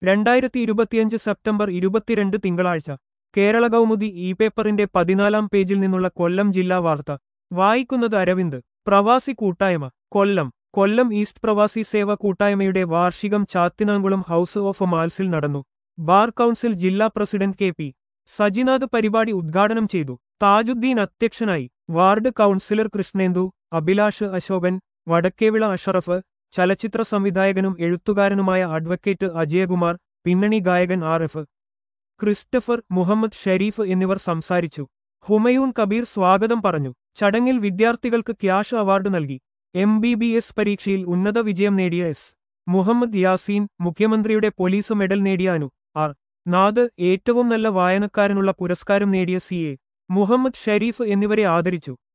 രണ്ടായിരത്തി ഇരുപത്തിയഞ്ച് സെപ്റ്റംബർ ഇരുപത്തിരണ്ട് തിങ്കളാഴ്ച കേരള കൗമുദി ഇ പേപ്പറിന്റെ പതിനാലാം പേജിൽ നിന്നുള്ള കൊല്ലം ജില്ലാ വാർത്ത വായിക്കുന്നത് അരവിന്ദ് പ്രവാസി കൂട്ടായ്മ കൊല്ലം കൊല്ലം ഈസ്റ്റ് പ്രവാസി സേവ കൂട്ടായ്മയുടെ വാർഷികം ചാത്തിനാങ്കുളം ഹൌസ് ഓഫ് മാൽസിൽ നടന്നു ബാർ കൗൺസിൽ ജില്ലാ പ്രസിഡന്റ് കെ പി സജിനാഥ് പരിപാടി ഉദ്ഘാടനം ചെയ്തു താജുദ്ദീൻ അധ്യക്ഷനായി വാർഡ് കൗൺസിലർ കൃഷ്ണേന്ദു അഭിലാഷ് അശോകൻ വടക്കേവിള അഷറഫ് ചലച്ചിത്ര സംവിധായകനും എഴുത്തുകാരനുമായ അഡ്വക്കേറ്റ് അജയകുമാർ പിന്നണി ഗായകൻ R F Christopher Muhammad Sharif എന്നിവർ സംസാരിച്ചു ഹുമയൂൺ കബീർ സ്വാഗതം പറഞ്ഞു ചടങ്ങിൽ വിദ്യാർത്ഥികൾക്ക് ക്യാഷ് അവാർഡ് നൽകി എം ബി ബി എസ് പരീക്ഷയിൽ ഉന്നത വിജയം നേടിയ എസ് മുഹമ്മദ് യാസീൻ മുഖ്യമന്ത്രിയുടെ പോലീസ് മെഡൽ നേടിയ അനു ആർ നാദ് ഏറ്റവും നല്ല വായനക്കാരനുള്ള പുരസ്കാരം നേടിയ സി എ മുഹമ്മദ് ഷെരീഫ് എന്നിവരെ ആദരിച്ചു